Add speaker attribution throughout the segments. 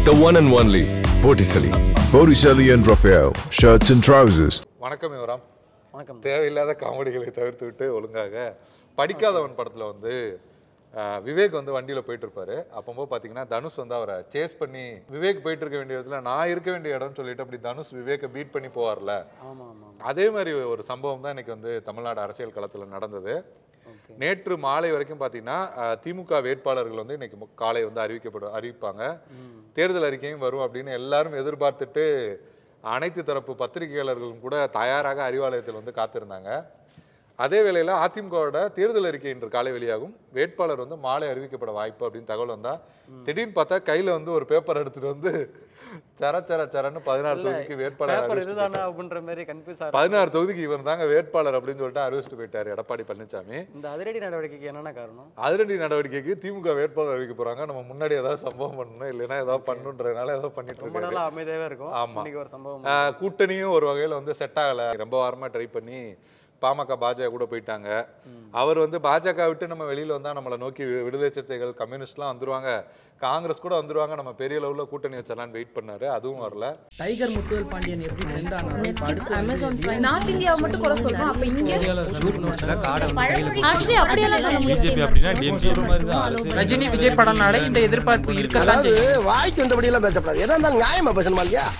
Speaker 1: the one and only Botticelli.
Speaker 2: Botticelli and Raphael, shirts and trousers.
Speaker 3: வணக்கம் யுவராம்
Speaker 4: வணக்கம்
Speaker 3: தேவையில்லாத காமெடிகளை தவிர்த்து விட்டு ஒழுங்காக படிக்காதவன் படத்துல வந்து அஹ், விவேக் வந்து வண்டியில போயிட்டு இருப்பாரு அப்போ பாத்தீங்கன்னா தனுஷ் வந்து அவரை சேஸ் பண்ணி விவேக் போயிட்டு இருக்க வேண்டிய இடத்துல நான் இருக்க வேண்டிய இடம்னு சொல்லிட்டு அப்படி தனுஷ் விவேக்கை பீட் பண்ணி போவார்ல
Speaker 4: ஆமா ஆமா
Speaker 3: அதே மாதிரி ஒரு சம்பவம் தான் இன்னைக்கு வந்து தமிழ்நாடு அரசியல் களத்துல நடந்தது
Speaker 4: ஓகே
Speaker 3: நேற்று மாலை வரைக்கும் பார்த்தீங்கன்னா அஹ், திமுக வேட்பாளர்கள் வந்து இன்னைக்கு மு- காலை வந்து அறிவிக்கப்படும் அறிவிப்பாங்க தேர்தல் அறிக்கையும் வரும் அப்படின்னு எல்லாரும் எதிர்பார்த்துட்டு அனைத்து தரப்பு பத்திரிகையாளர்களும் கூட தயாராக அறிவாலயத்தில் வந்து காத்திருந்தாங்க அதே வேளையில் அதிமுகவோட தேர்தல் அறிக்கை இன்று காலை வெளியாகும் வேட்பாளர் வந்து மாலை அறிவிக்கப்பட வாய்ப்பு அப்படின்னு தகவல் வந்தா திடீர்னு பார்த்தா கையில வந்து ஒரு பேப்பர் எடுத்துட்டு வந்து சர சர சரன்னு பதினாறு தொகுதிக்கு வேட்பாளர்
Speaker 4: பேப்பர்
Speaker 3: அறிவிச்சிட்டு
Speaker 4: இதுதானே அப்படின்ற மாதிரி கன்ஃபியூஸ் ஆகும்
Speaker 3: பதினாறு தொகுதிக்கு இவன் தாங்க வேட்பாளர் அப்படின்னு சொல்லிட்டு அறிவிச்சிட்டு போயிட்டாரு எடப்பாடி பழனிசாமி
Speaker 4: இந்த அதிரடி நடவடிக்கைக்கு என்னென்ன காரணம்
Speaker 3: அதிரடி நடவடிக்கைக்கு திமுக வேட்பாளர் அறிவிக்க போறாங்க நம்ம முன்னாடி ஏதாவது சம்பவம் பண்ணணும் இல்லைன்னா ஏதாவது பண்ணுன்றதுனால ஏதோ பண்ணிட்டு
Speaker 4: ரொம்ப
Speaker 3: இருக்காரு
Speaker 4: நாளா அமைதியாவே இருக்கும்
Speaker 3: ஆமா.
Speaker 4: இன்னைக்கு ஒரு சம்பவம்
Speaker 3: ஆஹ் கூட்டணியும் ஒரு வகையில வந்து செட் ஆகல ரொம்ப வாரமா ட்ரை பண்ணி பாமக பாஜக கூட போயிட்டாங்க அவர் வந்து பாஜக விட்டு நம்ம வெளியில வந்தா நம்மளை நோக்கி வி- விடுதலை சிறுத்தைகள் கம்யூனிஸ்ட்லாம் வந்துருவாங்க காங்கிரஸ் கூட வந்துருவாங்க நம்ம பெரிய லெவல்ல கூட்டணி வச்சிடலாம்னு வெயிட் பண்ணாரு அதுவும் வரல
Speaker 5: டைகர் முத்துவேல் பாண்டியன் எப்படி ட்ரெண்ட் ஆனாலும் இப்ப அடுத்து
Speaker 6: நார்த் இந்தியாவை மட்டும் குறை சொல்றோம் அப்ப இங்க
Speaker 7: ஆக்சுவலி அப்படியெல்லாம் சொல்ல
Speaker 8: பிஜேபி அப்படின்னா டிஎம்கே
Speaker 5: ரஜினி விஜய் படம்னால இந்த எதிர்பார்ப்பு இருக்கத்தான் செய்யும்
Speaker 9: வாய்க்கு வந்தபடி எல்லாம் பேசப்படாது எதா இருந்தாலும் நியாயமா பேசணுமா இல்லையா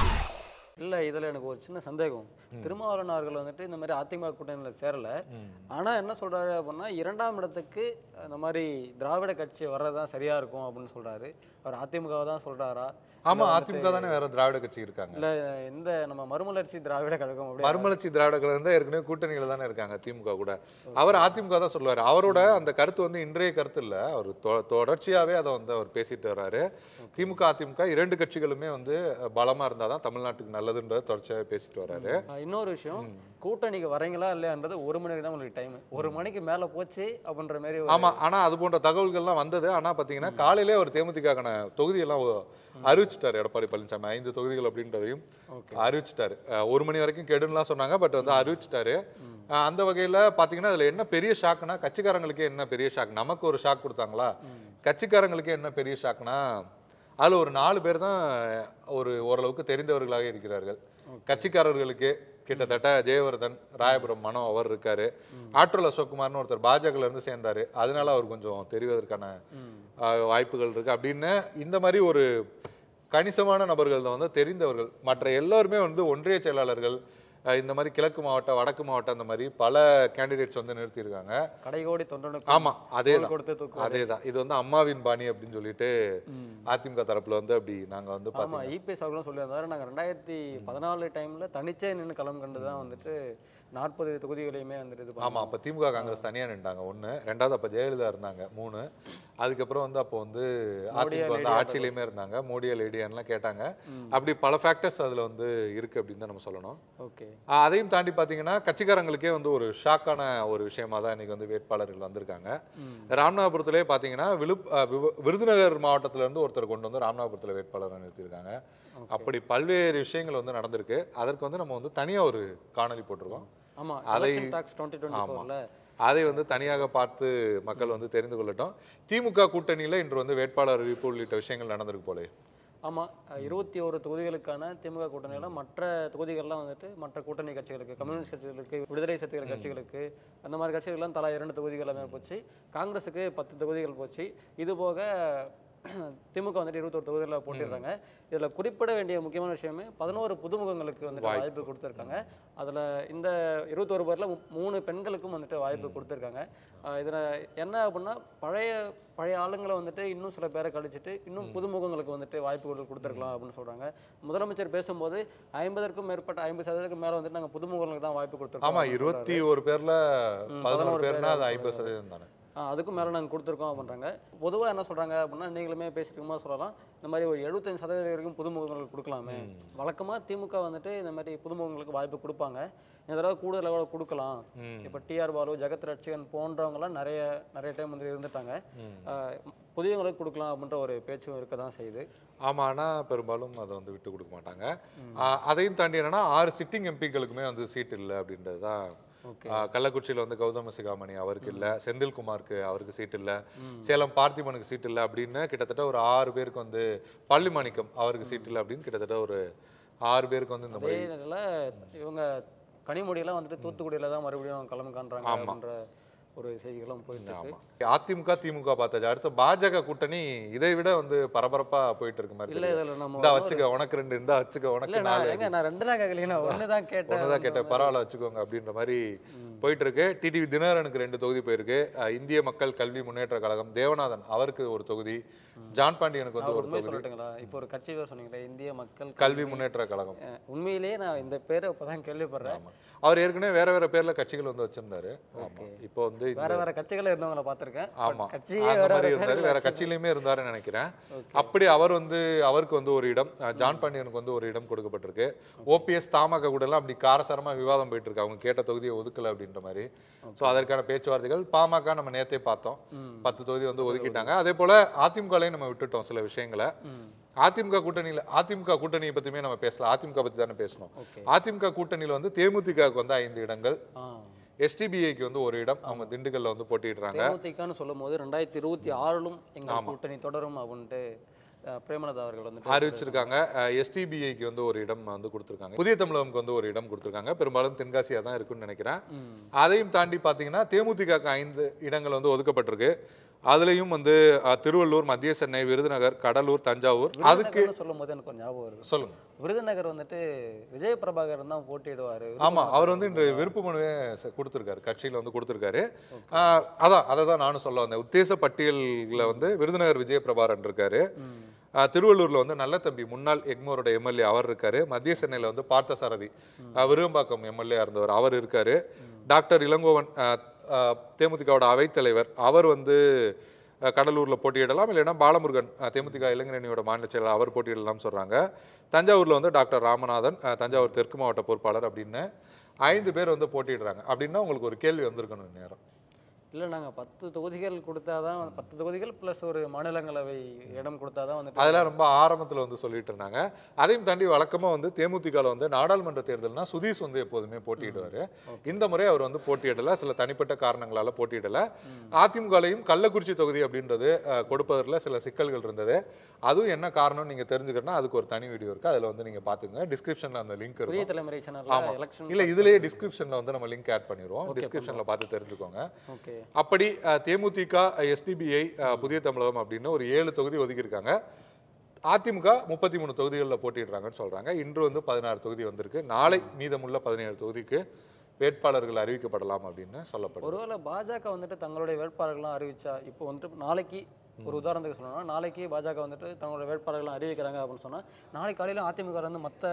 Speaker 4: இல்ல இதுல எனக்கு ஒரு சின்ன சந்தேகம் திருமாவளவன் அவர்கள் வந்துட்டு இந்த மாதிரி அதிமுக கூட்டணியில சேரல ஆனா என்ன சொல்றாரு அப்படின்னா இரண்டாம் இடத்துக்கு இந்த மாதிரி திராவிட கட்சி வர்றதுதான் சரியா இருக்கும் அப்படின்னு சொல்றாரு அவர் அதிமுக தான் சொல்றாரா
Speaker 3: ஆமா
Speaker 4: இல்ல
Speaker 3: அதிமுக தானே வேற திராவிட கட்சி இருக்காங்க
Speaker 4: இல்ல இந்த நம்ம மறுமலர்ச்சி திராவிட கழகம் அப்படி
Speaker 3: மறுமலர்ச்சி திராவிட கழகம் தான் ஏற்கனவே கூட்டணிகள் தானே இருக்காங்க திமுக கூட அவர் அதிமுக தான் சொல்லுவாரு அவரோட அந்த கருத்து வந்து இன்றைய கருத்து இல்ல அவர் தொ- தொடர்ச்சியாவே அதை வந்து அவர் பேசிட்டு வர்றாரு திமுக அதிமுக இரண்டு கட்சிகளுமே வந்து பலமா இருந்தாதான் தமிழ்நாட்டுக்கு நல்லதுன்றத தொடர்ச்சியாவே பேசிட்டு வர்றாரு
Speaker 4: ஆஹ் இன்னொரு விஷயம் கூட்டணிக்கு வரீங்களா இல்லையான்றது ஒரு மணிக்கு தான் உங்களுக்கு டைம் ஒரு மணிக்கு மேல போச்சு அப்படின்ற மாதிரி ஒரு-
Speaker 3: ஆமா ஆனா அது போன்ற தகவல்கள்லாம் வந்தது ஆனா பாத்தீங்கன்னா காலையிலே ஒரு தேமுதிகான தொகுதியெல்லாம் ஒ- அறிவிச்சிட்டாரு எடப்பாடி பழனிசாமி ஐந்து தொகுதிகள் அப்படின்றதையும் அறிவிச்சிட்டாரு அஹ் ஒரு மணி வரைக்கும் கெடுன்னுலாம் சொன்னாங்க பட் வந்து அறிவிச்சிட்டாரு அஹ் அந்த வகையில பாத்தீங்கன்னா அதுல என்ன பெரிய ஷாக்னா கட்சிக்காரங்களுக்கு என்ன பெரிய ஷாக் நமக்கு ஒரு ஷாக் கொடுத்தாங்களா கட்சிக்காரங்களுக்கு என்ன பெரிய ஷாக்னா அதுல ஒரு நாலு பேர் தான் ஒரு ஓரளவுக்கு தெரிந்தவர்களாக இருக்கிறார்கள் கட்சிக்காரர்களுக்கு கிட்டத்தட்ட ஜெயவர்தன் ராயபுரம் மனோ அவர் இருக்காரு ஆற்றல் அசோக்குமார்னு ஒருத்தர் பாஜகல இருந்து சேர்ந்தாரு அதனால அவர் கொஞ்சம் தெரிவதற்கான ஆஹ், வாய்ப்புகள் இருக்கு அப்படின்னு இந்த மாதிரி ஒரு கணிசமான நபர்கள் தான் வந்து தெரிந்தவர்கள் மற்ற எல்லாருமே வந்து ஒன்றிய செயலாளர்கள் ஆஹ், இந்த மாதிரி கிழக்கு மாவட்டம் வடக்கு மாவட்டம் அந்த மாதிரி பல கேண்டிடேட்ஸ் வந்து நிறுத்தியிருக்காங்க
Speaker 4: கடைகோடி தொண்டனுக்கு
Speaker 3: ஆமா அதே
Speaker 4: தோள் கொடுத்து தூக்குவாரு.
Speaker 3: அதேதான் இது வந்து அம்மாவின் பாணி அப்படின்னு சொல்லிட்டு அதிமுக தரப்புல வந்து அப்படி நாங்க வந்து
Speaker 4: ஆமா
Speaker 3: பாத்தீங்கன்னா
Speaker 4: இபிஎஸ் அவர்களும் சொல்லியிருந்தாரு நாங்க ரெண்டாயிரத்தி பதினாலு டைம்ல தனிச்சே நின்று களம் கண்டு தான் வந்துட்டு நாற்பது தொகுதிகளையுமே வந்துட்டு இது
Speaker 3: ஆமா
Speaker 4: பண்ணோம்.
Speaker 3: அப்ப திமுக காங்கிரஸ் தனியா நின்றாங்க ஒண்ணு ரெண்டாவது அப்ப ஜெயலலிதா இருந்தாங்க மூணு அதுக்கப்புறம் வந்து அப்போ வந்து அதிமுக வந்து
Speaker 4: லேடியா
Speaker 3: ஆட்சியிலுமே இருந்தாங்க மோடியா லேடியான்லாம் கேட்டாங்க அப்படி பல ஃபேக்டர்ஸ் அதுல வந்து இருக்கு அப்படின்னு தான் நம்ம சொல்லணும்
Speaker 4: ஓகே
Speaker 3: ஆஹ் அதையும் தாண்டி பாத்தீங்கன்னா கட்சிக்காரங்களுக்கே வந்து ஒரு ஷாக்கான ஒரு விஷயமா தான் இன்னைக்கு வந்து வேட்பாளர்கள் வந்திருக்காங்க ராமநாதபுரத்திலே பாத்தீங்கன்னா விழுப் ஆஹ் விவ- விருதுநகர் மாவட்டத்துல இருந்து ஒருத்தர் கொண்டு வந்து ராமநாதபுரத்துல வேட்பாளரை நிறுத்தியிருக்காங்க அப்படி பல்வேறு விஷயங்கள் வந்து நடந்திருக்கு அதற்கு வந்து நம்ம வந்து தனியா ஒரு காணொளி போட்டிருக்கோம்
Speaker 4: ஆமா
Speaker 3: அதை-
Speaker 4: எலெக்ஷன் டாக்ஸ் டுவெண்ட்டி டுவெண்ட்டி
Speaker 3: ஆமா.
Speaker 4: ஃபோர்ல
Speaker 3: அதை வந்து தனியாக பார்த்து மக்கள் வந்து தெரிந்து கொள்ளட்டும் திமுக கூட்டணியில இன்று வந்து வேட்பாளர் அறிவிப்பு உள்ளிட்ட விஷயங்கள் நடந்திருக்கு போலே
Speaker 4: ஆமா இருபத்தி ஒரு தொகுதிகளுக்கான திமுக கூட்டணியில மற்ற தொகுதிகள்லாம் வந்துட்டு மற்ற கூட்டணி கட்சிகளுக்கு கம்யூனிஸ்ட் கட்சிகளுக்கு விடுதலை சிறுத்தைகள் கட்சிகளுக்கு அந்த மாதிரி கட்சிகள்லாம் தலா இரண்டு தொகுதிகள் எல்லாமே போச்சு காங்கிரஸுக்கு பத்து தொகுதிகள் போச்சு இது போக திமுக வந்துட்டு இருபத்தொரு தொகுதிகளில் போட்டிடுறாங்க இதுல குறிப்பிட வேண்டிய முக்கியமான விஷயமே பதினோரு புதுமுகங்களுக்கு வந்துட்டு
Speaker 3: வாய்ப்பு.
Speaker 4: வாய்ப்பு கொடுத்துருக்காங்க அதுல இந்த இருபத்தொரு பேர்ல மு- மூணு பெண்களுக்கும் வந்துட்டு வாய்ப்பு கொடுத்துருக்காங்க ஆஹ் இதுல என்ன அப்படின்னா பழைய பழைய ஆளுங்களை வந்துட்டு இன்னும் சில பேரை கழிச்சிட்டு இன்னும் புதுமுகங்களுக்கு வந்துட்டு வாய்ப்புகள் கொடுத்துருக்கலாம் அப்படின்னு சொல்றாங்க முதலமைச்சர் பேசும்போது ஐம்பதற்கும் மேற்பட்ட ஐம்பது சதவீதத்துக்கு மேல வந்துட்டு நாங்க புதுமுகங்களுக்கு தான் வாய்ப்பு கொடுத்துருக்கோம்
Speaker 3: ஆமா
Speaker 4: அப்படின்னு
Speaker 3: இருபத்தி
Speaker 4: சொல்றாரு.
Speaker 3: ஒரு பேர்ல
Speaker 4: ம்,
Speaker 3: பதினோரு
Speaker 4: பதினோரு
Speaker 3: பேர்னா அது
Speaker 4: பேர்
Speaker 3: ஐம்பது சதவீதம் தானே
Speaker 4: ஆ, அதுக்கும் மேலே நாங்கள் கொடுத்துருக்கோம் அப்படின்றாங்க பொதுவாக என்ன சொல்கிறாங்க அப்படின்னா நீங்களுமே பேசிட்டு சொல்லலாம் இந்த மாதிரி ஒரு எழுபத்தஞ்சு சதவீதம் வரைக்கும் புதுமுகங்களுக்கு கொடுக்கலாமே வழக்கமாக திமுக வந்துட்டு இந்த மாதிரி புதுமுகங்களுக்கு வாய்ப்பு கொடுப்பாங்க இந்த தடவை கூடுதலாக கூட கொடுக்கலாம் இப்போ டிஆர் பாலு ஜெகத் ரட்சகன் போன்றவங்கலாம் நிறைய நிறைய டைம் வந்து இருந்துட்டாங்க ஆ, புதியவங்களுக்கு கொடுக்கலாம் அப்படின்ற ஒரு பேச்சும் இருக்க தான் செய்யுது
Speaker 3: ஆமா ஆனா பெரும்பாலும் அதை வந்து விட்டு கொடுக்க மாட்டாங்க ஆஹ் அதையும் தாண்டி என்னன்னா ஆறு சிட்டிங் எம்பிக்களுக்குமே வந்து சீட் இல்லை அப்படின்றது தான்
Speaker 4: ஓகே
Speaker 3: ஆஹ் கள்ளக்குறிச்சியில வந்து கௌதம சிகாமணி அவருக்கு இல்ல செந்தில்குமாருக்கு அவருக்கு சீட் இல்ல சேலம் பார்த்திபனுக்கு சீட் இல்ல அப்படின்னு கிட்டத்தட்ட ஒரு ஆறு பேருக்கு வந்து பள்ளிமாணிக்கம் அவருக்கு சீட் இல்ல அப்படின்னு கிட்டத்தட்ட ஒரு ஆறு பேருக்கு வந்து இந்த
Speaker 4: அதே
Speaker 3: மாதிரி
Speaker 4: நேரத்தில் இவங்க கனிமொழியெல்லாம் வந்துட்டு தூத்துக்குடியில தான் மறுபடியும் கிளம்பி காண்றாங்க
Speaker 3: ஆமா.
Speaker 4: அப்படின்ற ஒரு செய்திகளும் போயிட்டு இருக்கு
Speaker 3: ஆமா அதிமுக திமுக பார்த்தாச்சு அடுத்து பாஜக கூட்டணி இதை விட வந்து பரபரப்பா போயிட்டு இருக்கு மாதிரி
Speaker 4: இல்ல
Speaker 3: தெரியுது.
Speaker 4: இதுல நம்ம
Speaker 3: இந்தா
Speaker 4: வந்து
Speaker 3: வச்சுக்க உனக்கு ரெண்டு இந்தா வச்சுக்க
Speaker 4: இல்ல
Speaker 3: உனக்கு
Speaker 4: நான்
Speaker 3: நாலு
Speaker 4: எங்க நான் ரெண்டு தான் கேட்கலீங்க நான் ஒன்று தான் கேட்டேன்
Speaker 3: ஒண்ணுதான் கேட்டேன் பரவாயில்ல வச்சுக்கோங்க அப்படின்ற மாதிரி போயிட்டு இருக்கு டிடிவி தினகரனுக்கு ரெண்டு தொகுதி போயிருக்கு அஹ் இந்திய மக்கள் கல்வி முன்னேற்ற கழகம் தேவநாதன் அவருக்கு ஒரு தொகுதி ஜான் பாண்டியனுக்கு வந்து
Speaker 4: நான்
Speaker 3: ஒரு
Speaker 4: உண்மையை
Speaker 3: தொகுதி
Speaker 4: சொல்லட்டுங்களா இப்போ ஒரு கட்சி பேர் சொன்னீங்களே இந்திய மக்கள்
Speaker 3: கல்வி முன்னேற்ற கழகம்
Speaker 4: அஹ் உண்மையிலேயே நான் இந்த பேரை இப்பதான் கேள்விப்படுறேன்
Speaker 3: ஆமா அவர் ஏற்கனவே வேற வேற பேர்ல கட்சிகள் வந்து வச்சிருந்தாரு ஆமா இப்போ வந்து இந்த-
Speaker 4: வேற வேற கட்சிகள் இருந்தவங்கள பார்த்திருக்கேன்
Speaker 3: ஆமா
Speaker 4: கட்சியே
Speaker 3: அந்த
Speaker 4: வேற
Speaker 3: மாதிரி
Speaker 4: வேற
Speaker 3: இருந்தாரு
Speaker 4: பேர்ல
Speaker 3: வேற
Speaker 4: வச்சிருந்தாங்க.
Speaker 3: கட்சியிலுமே இருந்தாருன்னு நினைக்கிறேன் அப்படி அவர் வந்து அவருக்கு வந்து ஒரு இடம் அஹ் ஜான் பாண்டியனுக்கு வந்து ஒரு இடம் கொடுக்கப்பட்டிருக்கு ஓபிஎஸ் தாமக கூட எல்லாம் அப்படி காரசாரமா விவாதம் போயிட்டு இருக்கு அவங்க கேட்ட தொகுதியை ஒதுக்கல அப்படின்ற மாதிரி சோ அதற்கான பேச்சுவார்த்தைகள் பாமக நம்ம நேத்தே பார்த்தோம் பத்து தொகுதி வந்து ஒதுக்கிட்டாங்க அதே போல அதிமுகலையும் நம்ம விட்டுட்டோம் சில விஷயங்களை அதிமுக கூட்டணியில அதிமுக கூட்டணியை பத்தியுமே நம்ம பேசலாம் அதிமுக பத்தி தானே பேசணும்
Speaker 4: Okay.
Speaker 3: அதிமுக கூட்டணியில வந்து தேமுதிகவுக்கு வந்து ஐந்து இடங்கள்
Speaker 4: ஆ.
Speaker 3: எஸ்டிபிஐக்கு வந்து ஒரு இடம் அவங்க திண்டுக்கல்ல வந்து போட்டியிடுறாங்க
Speaker 4: தேமுதிகன்னு சொல்லும் போது ரெண்டாயிரத்தி இருபத்தி ஆறிலும் எங்கள் கூட்டணி தொடரும் அப்படின்ட்டு அஹ், பிரேமலதா அவர்கள் வந்துட்டு
Speaker 3: அறிவிச்சிருக்காங்க எஸ்டிபிஐக்கு வந்து ஒரு இடம் வந்து கொடுத்துருக்காங்க புதிய தமிழகம்க்கு வந்து ஒரு இடம் கொடுத்துருக்காங்க பெரும்பாலும் தென்காசியா தான் இருக்குன்னு நினைக்கிறேன்
Speaker 4: ம்.
Speaker 3: அதையும் தாண்டி பார்த்தீங்கன்னா தேமுதிகக்கு ஐந்து இடங்கள் வந்து ஒதுக்கப்பட்டிருக்கு அதுலயும் வந்து அஹ், திருவள்ளூர் மத்திய சென்னை விருதுநகர் கடலூர் தஞ்சாவூர் அதுக்கு
Speaker 4: விருதுநகர்னு சொல்லும் போது எனக்கு ஒரு ஞாபகம் வருது
Speaker 3: சொல்லுங்க
Speaker 4: விருதுநகர் வந்துட்டு விஜய பிரபாகரன் தான் போட்டியிடுவாரு
Speaker 3: ஆமா அவர் வந்து இன்று விருப்பு மனுவே ச- கொடுத்திருக்காரு கட்சியில வந்து கொடுத்திருக்காரு ஆஹ், அதான் அதை தான் நானும் சொல்ல வந்தேன் உத்தேச பட்டியல்ல வந்து விருதுநகர் விஜய பிரபாரன் இருக்காரு ஆஹ், திருவள்ளூர்ல வந்து நல்ல தம்பி முன்னாள் எக்மோரோட எம்எல்ஏ அவர் இருக்காரு மத்திய சென்னையில வந்து பார்த்தசாரதி ஆஹ், விருகம்பாக்கம் எம்எல்ஏ இருந்தவர் அவர் இருக்காரு டாக்டர் இளங்கோவன் ஆஹ், ஆஹ், தேமுதிகவோட அவைத்தலைவர் அவர் வந்து ஆஹ், கடலூர்ல போட்டியிடலாம் இல்லைன்னா பாலமுருகன் ஆஹ், தேமுதிக இளைஞரணியோட மாநில செயலாளர் அவர் போட்டியிடலாம் சொல்றாங்க தஞ்சாவூர்ல வந்து டாக்டர் ராமநாதன் ஆஹ், தஞ்சாவூர் தெற்கு மாவட்ட பொறுப்பாளர் அப்படின்னு ஐந்து பேர் வந்து போட்டியிடுறாங்க அப்படின்னா உங்களுக்கு ஒரு கேள்வி வந்திருக்கணும் நேரம்
Speaker 4: இல்ல நாங்க பத்து தொகுதிகள் கொடுத்தாதான் பத்து தொகுதிகள் பிளஸ் ஒரு மாநிலங்களவை இடம் கொடுத்தாதான் வந்துட்டு
Speaker 3: அதெல்லாம் ரொம்ப ஆரம்பத்துல வந்து சொல்லிட்டு இருந்தாங்க அதையும் தாண்டி வழக்கமா வந்து தேமுதிகல வந்து நாடாளுமன்ற தேர்தல்னா சுதீஷ் வந்து எப்போதுமே போட்டியிடுவாரு இந்த முறை அவர் வந்து போட்டியிடல சில தனிப்பட்ட காரணங்களால போட்டியிடல அதிமுகலையும் கள்ளக்குறிச்சி தொகுதி அப்படின்றது அஹ், கொடுப்பதில் சில சிக்கல்கள் இருந்தது அதுவும் என்ன காரணம் நீங்க தெரிஞ்சுக்கணும்னா அதுக்கு ஒரு தனி வீடியோ இருக்கு அதுல வந்து நீங்க பாத்துங்க டிஸ்கிரிப்ஷன்ல அந்த லிங்க்
Speaker 4: புதிய
Speaker 3: இருக்கும்
Speaker 4: தலைமுறை சேனல்ல
Speaker 3: ஆமா
Speaker 4: எலெக்ஷன்
Speaker 3: இல்ல இதுலயே டிஸ்கிரிப்ஷன்ல வந்து நம்ம லிங்க் ஆட் பண்ணிடுவோம் டிஸ்கிரிப்ஷன்ல பார்த்து தெரிஞ்சுக்கோங்க
Speaker 4: ஓகே
Speaker 3: அப்படி அஹ், தேமுதிக எஸ்டிபிஐ புதிய தமிழகம் அப்படின்னு ஒரு ஏழு தொகுதி ஒதுக்கியிருக்காங்க அதிமுக முப்பத்தி மூணு தொகுதிகளில் போட்டிடுறாங்கன்னு சொல்றாங்க இன்று வந்து பதினாறு தொகுதி வந்திருக்கு நாளை மீதமுள்ள பதினேழு தொகுதிக்கு வேட்பாளர்கள் அறிவிக்கப்படலாம் அப்படின்னு சொல்லப்படுது
Speaker 4: ஒருவேளை பாஜக வந்துட்டு தங்களுடைய வேட்பாளர்கள்லாம் அறிவிச்சா இப்போ வந்துட்டு நாளைக்கு ஒரு உதாரணத்துக்கு சொல்லணும்னா நாளைக்கு பாஜக வந்துட்டு தங்களுடைய வேட்பாளர்கள்லாம் அறிவிக்கிறாங்க அப்படின்னு சொன்னா நாளைக்கு காலையில அதிமுக வந்து மத்த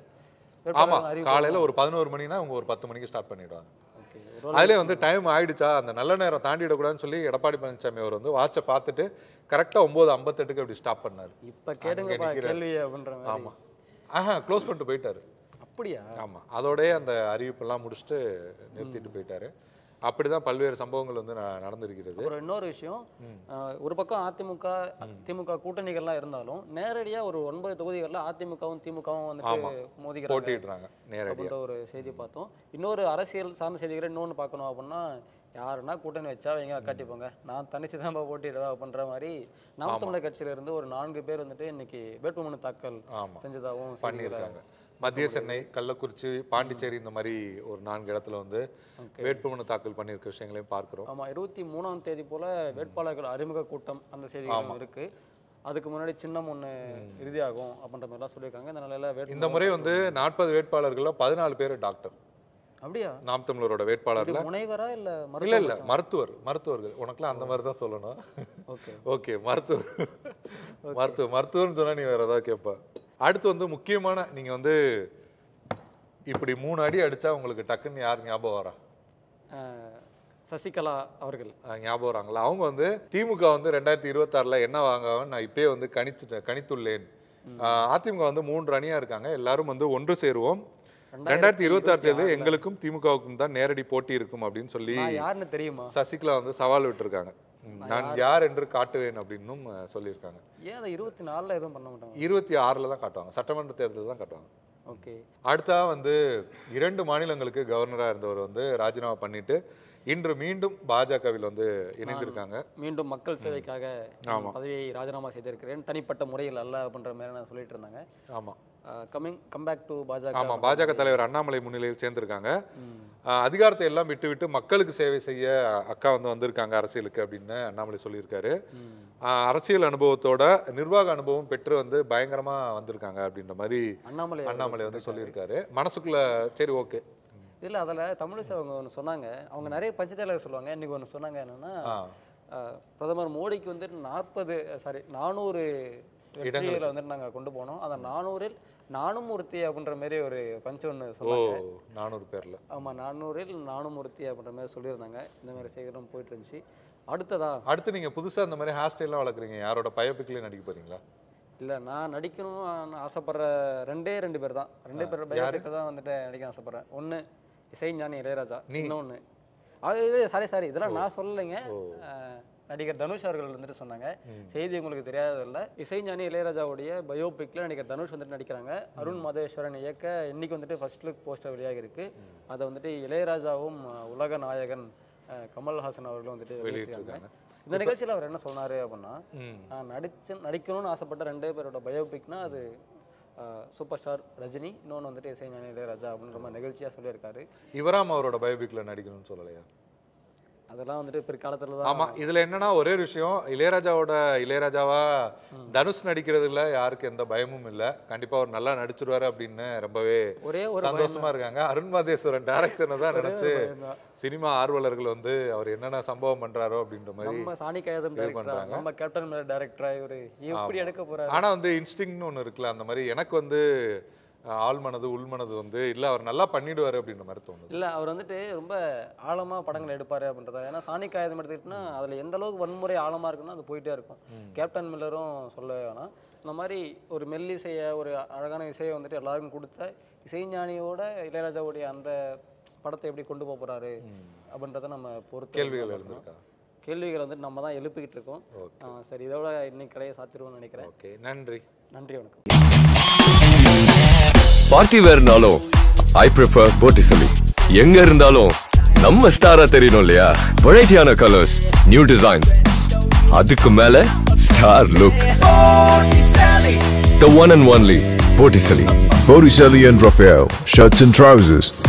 Speaker 3: ஆமா
Speaker 4: வேட்பாளர்கள்
Speaker 3: காலையில ஒரு பதினோரு மணினா அவங்க ஒரு பத்து மணிக்கு ஸ்டார்ட் பண்ணிடுவாங்க
Speaker 4: ஓகே
Speaker 3: அதுலயே வந்து டைம் ஆயிடுச்சா அந்த நல்ல நேரம் தாண்டிடக்கூடாதுன்னு சொல்லி எடப்பாடி பழனிசாமி அவர் வந்து வாட்சை பார்த்துட்டு கரெக்டா ஒன்பது ஐம்பத்தெட்டுக்கு அப்படி ஸ்டாப் பண்ணாரு
Speaker 4: இப்ப கேளுங்கப்பா
Speaker 3: நிக்கிறாரு.
Speaker 4: கேள்வி அப்படின்ற மாதிரி
Speaker 3: ஆமா ஆஹா க்ளோஸ் பண்ணிட்டு போயிட்டாரு
Speaker 4: அப்படியா
Speaker 3: ஆமா அதோடயே அந்த அறிவிப்பெல்லாம் முடிச்சுட்டு நிறுத்திட்டு போயிட்டாரு அப்படிதான் பல்வேறு சம்பவங்கள் வந்து ந- நடந்திருக்கிறது
Speaker 4: அப்புறம் இன்னொரு விஷயம் அஹ், ஒரு பக்கம் அதிமுக திமுக கூட்டணிகள்லாம் இருந்தாலும் நேரடியா ஒரு ஒன்பது தொகுதிகளில் அதிமுகவும் திமுகவும் வந்துட்டு
Speaker 3: ஆமா.
Speaker 4: மோதிக்கிறாங்க
Speaker 3: போட்டிடுறாங்க நேரடியா
Speaker 4: அப்படின்ற ஒரு செய்தி பார்த்தோம் இன்னொரு அரசியல் சார்ந்த செய்திகளை இன்னொன்று பார்க்கணும் அப்படின்னா யாருன்னா கூட்டணி வச்சா வைங்க கட்டிப்போங்க நான் தனிச்சு தான் போட்டிடுவேன் அப்படின்ற மாதிரி நாம் தமிழர் கட்சியில இருந்து ஒரு நான்கு பேர் வந்துட்டு இன்னைக்கு வேட்புமனு தாக்கல்
Speaker 3: ஆமா
Speaker 4: செஞ்சதாகவும் செய்திகளை-
Speaker 3: பண்ணியிருக்காங்க மத்திய சென்னை கள்ளக்குறிச்சி பாண்டிச்சேரி இந்த மாதிரி ஒரு நான்கு இடத்துல வந்து வேட்புமனு தாக்கல் பண்ணியிருக்க விஷயங்களையும் பார்க்கிறோம்
Speaker 4: ஆமா இருபத்தி மூணாம் தேதி போல வேட்பாளர்கள் அறிமுக கூட்டம் அந்த செய்திகளும் இருக்கு அதுக்கு முன்னாடி சின்னம் ஒண்ணு இறுதியாகும் அப்படின்ற மாதிரிலாம் சொல்லியிருக்காங்க இந்த நிலையில வேட்பு
Speaker 3: இந்த முறை வந்து நாற்பது வேட்பாளர்கள்ல பதினாலு பேர் டாக்டர்
Speaker 4: அப்படியா
Speaker 3: நாம் தமிழரோட வேட்பாளர்ல
Speaker 4: இது முனைவரா இல்ல
Speaker 3: இல்ல இல்ல மருத்துவர் மருத்துவர்கள் உனக்குலாம் அந்த மாதிரி தான் சொல்லணும்
Speaker 4: ஓகே
Speaker 3: ஓகே மருத்துவர் மருத்துவர் மருத்துவர்னு சொன்னா நீ வேற ஏதாவது கேட்ப அடுத்து வந்து முக்கியமான நீங்க வந்து இப்படி மூணு அடி அடிச்சா உங்களுக்கு டக்குன்னு யார் ஞாபகம் வரா
Speaker 4: சசிகலா அவர்கள்
Speaker 3: அஹ் ஞாபகம் வராங்களா அவங்க வந்து திமுக வந்து ரெண்டாயிரத்தி இருபத்தாறுல என்ன வாங்குவாங்கன்னு நான் இப்பயே வந்து கணிச்சுட்டேன் கணித்துள்ளேன் அஹ் அதிமுக வந்து மூன்று அணியா இருக்காங்க எல்லாரும் வந்து ஒன்று சேருவோம் ரெண்டாயிரத்தி இருபத்தாறு தேர்தல் எங்களுக்கும் திமுகவுக்கும் தான் நேரடி போட்டி இருக்கும் அப்படின்னு சொல்லி
Speaker 4: நான் யாருன்னு தெரியுமா
Speaker 3: சசிகலா வந்து சவால் விட்டுருக்காங்க ம், நான் யார் என்று காட்டுவேன் அப்படின்னும் அஹ், சொல்லியிருக்காங்க
Speaker 4: ஏன் அதை இருபத்தி நாலுல எதுவும் பண்ண மாட்டாங்க
Speaker 3: இருபத்தி ஆறுல தான் காட்டுவாங்க சட்டமன்ற தேர்தல் தான் காட்டுவாங்க
Speaker 4: ஓகே
Speaker 3: அடுத்தா வந்து இரண்டு மாநிலங்களுக்கு கவர்னரா இருந்தவர் வந்து ராஜினாமா பண்ணிட்டு இன்று மீண்டும் பாஜகவில் வந்து இணைந்திருக்காங்க
Speaker 4: மீண்டும் மக்கள் சேவைக்காக
Speaker 3: ஆமா.
Speaker 4: பதவியை ராஜினாமா செய்திருக்கிறேன் தனிப்பட்ட முறையில் அல்ல அப்படின்ற மாதிரி நான் சொல்லிட்டு இருந்தாங்க
Speaker 3: ஆமா
Speaker 4: கம்மிங் கம் பேக் டு பாஜக
Speaker 3: ஆமா பாஜக தலைவர் அண்ணாமலை முன்னிலையில் சேர்ந்திருக்காங்க ஆஹ் அதிகாரத்தை எல்லாம் விட்டு விட்டு மக்களுக்கு சேவை செய்ய அக்கா வந்து வந்திருக்காங்க அரசியலுக்கு அப்படின்னு அண்ணாமலை சொல்லியிருக்காரு ஆஹ் அரசியல் அனுபவத்தோட நிர்வாக அனுபவம் பெற்று வந்து பயங்கரமா வந்திருக்காங்க அப்படின்ற மாதிரி
Speaker 4: அண்ணாமலை
Speaker 3: அண்ணாமலை வந்து சொல்லியிருக்காரு மனசுக்குள்ள சரி ஓகே
Speaker 4: இல்ல அதில் தமிழிசை அவங்க ஒன்று சொன்னாங்க அவங்க நிறைய பஞ்சதேலர் சொல்லுவாங்க இன்னைக்கு ஒன்று சொன்னாங்க என்னன்னா அஹ், பிரதமர் மோடிக்கு வந்து நாற்பது சாரி நானூறு வெற்றிகளை வந்துட்டு நாங்க கொண்டு போனோம் அந்த நானூறில் நானும் ஒருத்தி அப்படின்ற மாதிரி ஒரு பஞ்சு ஒன்று
Speaker 3: ஓ
Speaker 4: சொன்னாங்க
Speaker 3: நானூறு பேர்ல
Speaker 4: ஆமா நானூறில் நானும் ஒருத்தி அப்படின்ற மாதிரி சொல்லியிருந்தாங்க இந்த மாதிரி சேகரம் போயிட்டு இருந்துச்சு அடுத்ததா
Speaker 3: அடுத்து நீங்க புதுசா இந்த மாதிரி ஹேர் ஸ்டைல்லாம் வளர்க்குறீங்க யாரோட பயோபிக்லயும் நடிக்க போறீங்களா
Speaker 4: இல்ல நான் நடிக்கணும்னு ஆசைப்படுற ரெண்டே ரெண்டு பேர் தான் ரெண்டே பேர் பயோபிக் தான் வந்துட்டு நடிக்க ஆசைப்படுறேன் ஒண்ணு இசைஞானி இளையராஜா இன்னொன்னு அது இது சாரி சாரி இதெல்லாம் நான் சொல்லலைங்க அஹ், நடிகர் தனுஷ் அவர்கள் வந்துட்டு சொன்னாங்க செய்தி உங்களுக்கு தெரியாதது இல்ல இசைஞானி இளையராஜாவுடைய பயோபிக்ல நடிகர் தனுஷ் வந்துட்டு நடிக்கிறாங்க அருண் மாதேஸ்வரன் இயக்க இன்னைக்கு வந்துட்டு ஃபர்ஸ்ட் லுக் போஸ்டர் வெளியாகி இருக்கு அதை வந்துட்டு இளையராஜாவும் அஹ், உலக நாயகன் அஹ், கமல்ஹாசன் அவர்களும் வந்துட்டு வெளியிட்டிருக்காங்க இந்த நிகழ்ச்சியில அவர் என்ன சொன்னாரு அப்படின்னா நான் நடிச்சு நடிக்கணும்னு ஆசைப்பட்ட ரெண்டே பேரோட பயோபிக்னா அது சூப்பர் ஸ்டார் ரஜினி இன்னொன்று வந்துட்டு இசைஞானி இளையராஜா அப்படின்ற மாதிரி நிகழ்ச்சியாக சொல்லியிருக்காரு
Speaker 3: இவராம் அவரோட பயோபிக்ல நடிக்கணும்னு சொல்லலையா
Speaker 4: அதெல்லாம் வந்துட்டு பிற்காலத்தில்
Speaker 3: ஆமா
Speaker 4: தான்
Speaker 3: இதுல என்னன்னா ஒரே ஒரு விஷயம் இளையராஜாவோட இளையராஜாவா தனுஷ் நடிக்கிறதுல யாருக்கு எந்த பயமும் இல்ல கண்டிப்பா அவர் நல்லா நடிச்சிருவாரு அப்படின்னு ரொம்பவே
Speaker 4: ஒரே ஒரு
Speaker 3: சந்தோஷமா இருக்காங்க அருண் மாதேஸ்வரன் டேரக்டர் தான் நினைச்சு
Speaker 4: பயம்தான்.
Speaker 3: சினிமா ஆர்வலர்கள் வந்து அவர் என்னென்ன சம்பவம் பண்றாரோ அப்படின்ற மாதிரி
Speaker 4: நம்ம சாணி கையாதம்
Speaker 3: இது
Speaker 4: டைரக்டரா
Speaker 3: பண்றாங்க.
Speaker 4: நம்ம கேப்டன் மேல டைரக்டரா இவரு எப்படி எடுக்க போறாரு
Speaker 3: ஆனா வந்து இன்ஸ்டிங்னு ஒண்ணு இருக்குல்ல அந்த மாதிரி எனக்கு வந்து அஹ், ஆள் மனது உள் மனது வந்து இல்ல அவர் நல்லா பண்ணிடுவாரு அப்படின்ற மாதிரி தோணுது
Speaker 4: இல்ல அவர் வந்துட்டு ரொம்ப ஆழமா படங்கள் எடுப்பாரு அப்படின்றத ஏன்னா சாணி காகிதம் எடுத்துக்கிட்டோம்னா அதுல எந்த அளவுக்கு வன்முறை ஆழமா இருக்குன்னா அது போயிட்டே இருக்கும் கேப்டன் மில்லரும் சொல்லவே வேணாம் இந்த மாதிரி ஒரு மெல்லிசைய ஒரு அழகான இசையை வந்துட்டு எல்லாருக்கும் கொடுத்த இசைஞானியோட இளையராஜாவுடைய அந்த படத்தை எப்படி கொண்டு போக போறாரு அப்படின்றத நம்ம பொறுத்து
Speaker 3: கேள்விகள்
Speaker 4: பார்க்கணும்.
Speaker 3: எழுந்திருக்கா
Speaker 4: கேள்விகள் வந்துட்டு நம்ம தான் எழுப்பிக்கிட்டு இருக்கோம் ஆ, சரி இதோட இன்னைக்கு கடையை சாத்திருவோம்னு நினைக்கிறேன்
Speaker 3: ஓகே நன்றி
Speaker 4: நன்றி வணக்கம்
Speaker 1: பார்ட்டி வேர்னாலும் ஐ ப்ரிஃபர் போட்டிசலி எங்க இருந்தாலும் நம்ம ஸ்டாரா தெரியணும் இல்லையா வெரைட்டியான கலர்ஸ் நியூ டிசைன்ஸ் அதுக்கு மேல star look the one and only Botticelli
Speaker 2: Botticelli and Raphael, shirts and trousers.